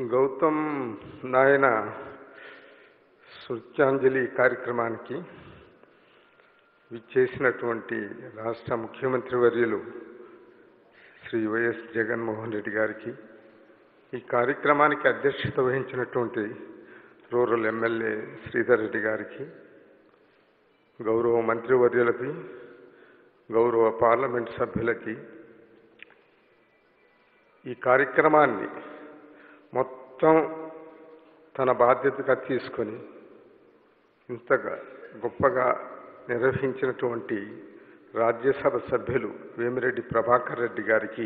గౌతమ్ నాయన శృత్యాంజలి కార్యక్రమానికి విచ్చేసినటువంటి రాష్ట్ర ముఖ్యమంత్రి వర్యులు శ్రీ వైఎస్ జగన్మోహన్ రెడ్డి గారికి ఈ కార్యక్రమానికి అధ్యక్షత వహించినటువంటి రూరల్ ఎమ్మెల్యే శ్రీధర్ రెడ్డి గారికి గౌరవ మంత్రివర్యులకి గౌరవ పార్లమెంట్ సభ్యులకి ఈ కార్యక్రమాన్ని మొత్తం తన బాధ్యతగా తీసుకొని ఇంతగా గొప్పగా నిర్వహించినటువంటి రాజ్యసభ సభ్యులు వేమిరెడ్డి ప్రభాకర్ రెడ్డి గారికి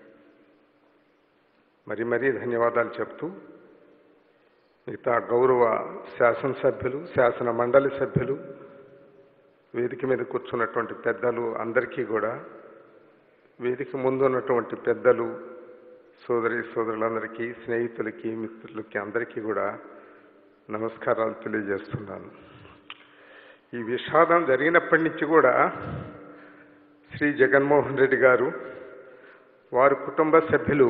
మరి మరీ ధన్యవాదాలు చెప్తూ మిగతా గౌరవ శాసనసభ్యులు శాసన మండలి సభ్యులు వేదిక మీద కూర్చున్నటువంటి పెద్దలు అందరికీ కూడా వేదిక ముందు ఉన్నటువంటి పెద్దలు సోదరి సోదరులందరికీ స్నేహితులకి మిత్రులకి అందరికీ కూడా నమస్కారాలు తెలియజేస్తున్నాను ఈ విషాదం జరిగినప్పటి నుంచి కూడా శ్రీ జగన్మోహన్ రెడ్డి గారు వారి కుటుంబ సభ్యులు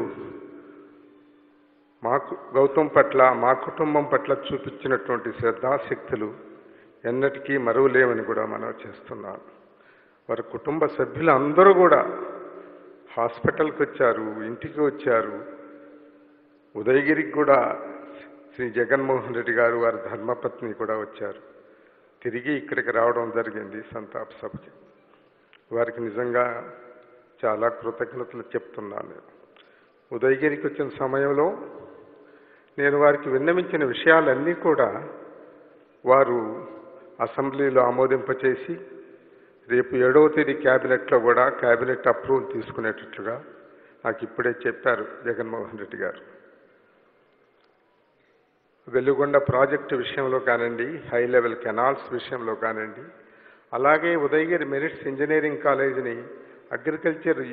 మాకు గౌతమ్ పట్ల మా కుటుంబం పట్ల చూపించినటువంటి శ్రద్ధాశక్తులు ఎన్నటికీ మరువలేమని కూడా మనం చేస్తున్నాను వారి కుటుంబ సభ్యులు అందరూ కూడా హాస్పిటల్కి వచ్చారు ఇంటికి వచ్చారు ఉదయగిరికి కూడా శ్రీ జగన్మోహన్ రెడ్డి గారు వారి ధర్మపత్ని కూడా వచ్చారు తిరిగి ఇక్కడికి రావడం జరిగింది సంతాప సభకి వారికి నిజంగా చాలా కృతజ్ఞతలు చెప్తున్నాను ఉదయగిరికి వచ్చిన సమయంలో నేను వారికి విన్నవించిన విషయాలన్నీ కూడా వారు అసెంబ్లీలో ఆమోదింపచేసి రేపు ఏడవ తేదీ క్యాబినెట్లో కూడా క్యాబినెట్ అప్రూవల్ తీసుకునేటట్లుగా నాకు ఇప్పుడే చెప్పారు జగన్మోహన్ రెడ్డి గారు వెలుగొండ ప్రాజెక్టు విషయంలో కానివ్వండి హై లెవెల్ కెనాల్స్ విషయంలో కానివ్వండి అలాగే ఉదయగిరి మెరిట్స్ ఇంజనీరింగ్ కాలేజీని అగ్రికల్చర్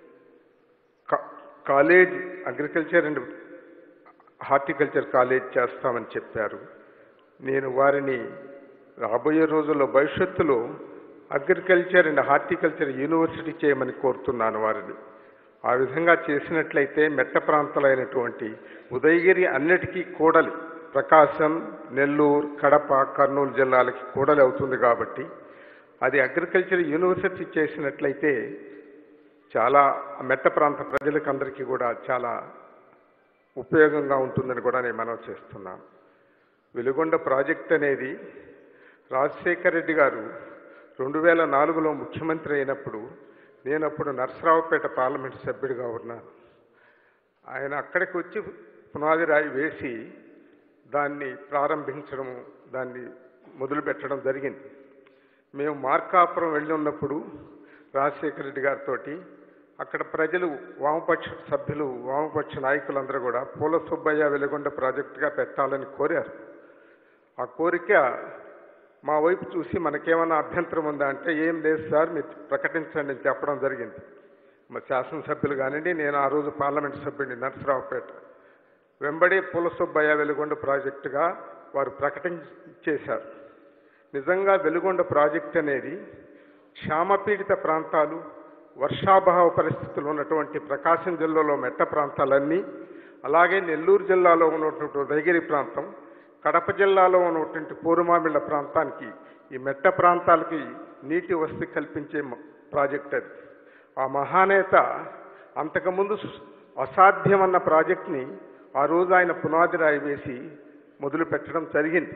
కా- college agriculture and horticulture college చేస్తామని చెప్పారు నేను వారిని రాబోయే రోజుల్లో భవిష్యత్తులో అగ్రికల్చర్ అండ్ హార్టికల్చర్ యూనివర్సిటీ చేయమని కోరుతున్నాను వారిని ఆ విధంగా చేసినట్లయితే మెట్ట ప్రాంతాలైనటువంటి ఉదయగిరి అన్నిటికీ కూడలి ప్రకాశం నెల్లూరు కడప కర్నూలు జిల్లాలకి కూడలి అవుతుంది కాబట్టి అది అగ్రికల్చర్ యూనివర్సిటీ చేసినట్లయితే చాలా మెట్ట ప్రాంత ప్రజలకు అందరికీ కూడా చాలా ఉపయోగంగా ఉంటుందని కూడా నేను మనవి చేస్తున్నాను వెలుగొండ ప్రాజెక్ట్ అనేది రాజశేఖర్ రెడ్డి గారు రెండు వేల నాలుగులో ముఖ్యమంత్రి అయినప్పుడు నేను అప్పుడు నరసరావుపేట పార్లమెంట్ సభ్యుడిగా ఉన్నాను ఆయన అక్కడికి వచ్చి పునాది రాయి వేసి దాన్ని ప్రారంభించడం దాన్ని మొదలుపెట్టడం జరిగింది మేము మార్కాపురం వెళ్ళి ఉన్నప్పుడు రాజశేఖర రెడ్డి గారితో అక్కడ ప్రజలు వామపక్ష సభ్యులు వామపక్ష నాయకులందరూ కూడా పూల సుబ్బయ్య వెలుగొండ ప్రాజెక్టుగా పెట్టాలని కోరారు ఆ కోరిక మా వైపు చూసి మనకేమైనా అభ్యంతరం ఉందా అంటే ఏం లేదు సార్ మీరు ప్రకటించండి అని చెప్పడం జరిగింది మా శాసనసభ్యులు కానివ్వండి నేను ఆ రోజు పార్లమెంట్ సభ్యుడిని నరసరావుపేట వెంబడి పూల సుబ్బయ్య వెలుగొండ ప్రాజెక్టుగా వారు ప్రకటించేశారు నిజంగా వెలుగొండ ప్రాజెక్ట్ అనేది క్షామపీడిత ప్రాంతాలు వర్షాభావ పరిస్థితులు ఉన్నటువంటి ప్రకాశం జిల్లాలో మెట్ట ప్రాంతాలన్నీ అలాగే నెల్లూరు జిల్లాలో ఉన్నటువంటి ఉదయగిరి ప్రాంతం కడప జిల్లాలో ఉన్నటువంటి పూర్వమామిళ్ళ ప్రాంతానికి ఈ మెట్ట ప్రాంతాలకి నీటి వసతి కల్పించే మ- ప్రాజెక్ట్ అది ఆ మహానేత అంతకుముందు సు- అసాధ్యమన్న ప్రాజెక్ట్ని ఆ రోజు ఆయన పునాది రాయి వేసి మొదలు పెట్టడం జరిగింది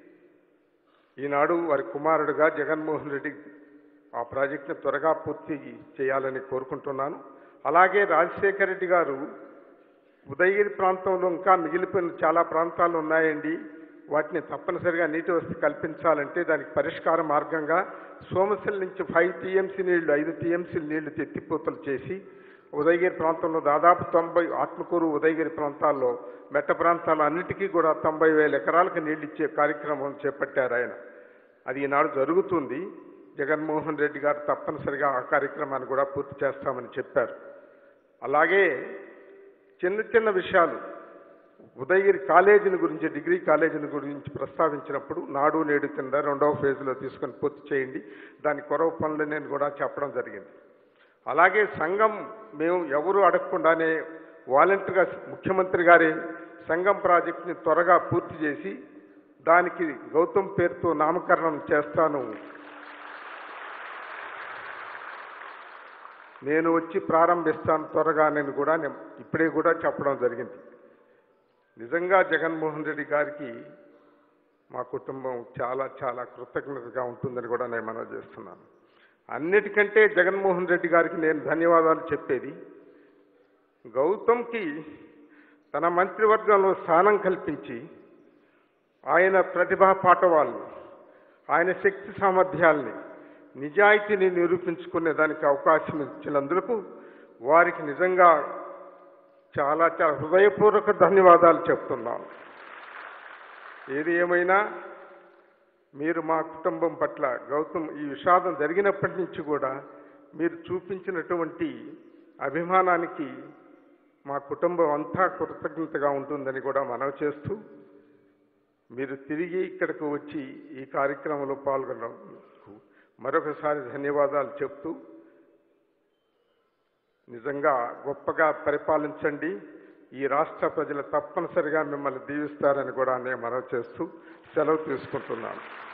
ఈనాడు వారి కుమారుడుగా జగన్మోహన్ రెడ్డి ఆ ప్రాజెక్టును త్వరగా పూర్తి చేయాలని కోరుకుంటున్నాను అలాగే రాజశేఖర రెడ్డి గారు ఉదయగిరి ప్రాంతంలో ఇంకా మిగిలిపోయిన చాలా ప్రాంతాలు ఉన్నాయండి వాటిని తప్పనిసరిగా నీటి వసతి కల్పించాలంటే దానికి పరిష్కార మార్గంగా సోమశిల నుంచి ఫైవ్ టీఎంసీ నీళ్లు ఐదు టీఎంసీ నీళ్లు ఎత్తిపోతలు చేసి ఉదయగిరి ప్రాంతంలో దాదాపు తొంభై ఆత్మకూరు ఉదయగిరి ప్రాంతాల్లో మెట్ట ప్రాంతాలు అన్నిటికీ కూడా తొంభై వేల ఎకరాలకు నీళ్లు ఇచ్చే కార్యక్రమం చేపట్టారు ఆయన అది ఈనాడు జరుగుతుంది జగన్మోహన్ రెడ్డి గారు తప్పనిసరిగా ఆ కార్యక్రమాన్ని కూడా పూర్తి చేస్తామని చెప్పారు అలాగే చిన్న చిన్న విషయాలు ఉదయగిరి కాలేజీని గురించి డిగ్రీ కాలేజీని గురించి ప్రస్తావించినప్పుడు నాడు నేడు కింద రెండవ ఫేజ్లో తీసుకొని పూర్తి చేయండి దాని కొరవ పనులు నేను కూడా చెప్పడం జరిగింది అలాగే సంఘం మేము ఎవరు అడగకుండానే వాలంటీర్గా ముఖ్యమంత్రి గారి సంఘం ప్రాజెక్టుని త్వరగా పూర్తి చేసి దానికి గౌతమ్ పేరుతో నామకరణం చేస్తాను నేను వచ్చి ప్రారంభిస్తాను త్వరగా నేను కూడా నేను ఇప్పుడే కూడా చెప్పడం జరిగింది నిజంగా జగన్మోహన్ రెడ్డి గారికి మా కుటుంబం చాలా చాలా కృతజ్ఞతగా ఉంటుందని కూడా నేను మనవి చేస్తున్నాను అన్నిటికంటే జగన్మోహన్ రెడ్డి గారికి నేను ధన్యవాదాలు చెప్పేది గౌతమ్కి తన మంత్రివర్గంలో స్థానం కల్పించి ఆయన ప్రతిభా పాఠవాల్ని ఆయన శక్తి సామర్థ్యాల్ని నిజాయితీని నిరూపించుకునే దానికి అవకాశం ఇచ్చినందుకు వారికి నిజంగా చాలా చాలా హృదయపూర్వక ధన్యవాదాలు చెప్తున్నాను ఏది ఏమైనా మీరు మా కుటుంబం పట్ల గౌతమ్ ఈ విషాదం జరిగినప్పటి నుంచి కూడా మీరు చూపించినటువంటి అభిమానానికి మా కుటుంబం అంతా కృతజ్ఞతగా ఉంటుందని కూడా మనవి చేస్తూ మీరు తిరిగి ఇక్కడికి వచ్చి ఈ కార్యక్రమంలో పాల్గొన్నందుకు మరొకసారి ధన్యవాదాలు చెప్తూ నిజంగా గొప్పగా పరిపాలించండి ఈ రాష్ట్ర ప్రజలు తప్పనిసరిగా మిమ్మల్ని దీవిస్తారని కూడా నేను మనవి చేస్తూ సెలవు తీసుకుంటున్నాను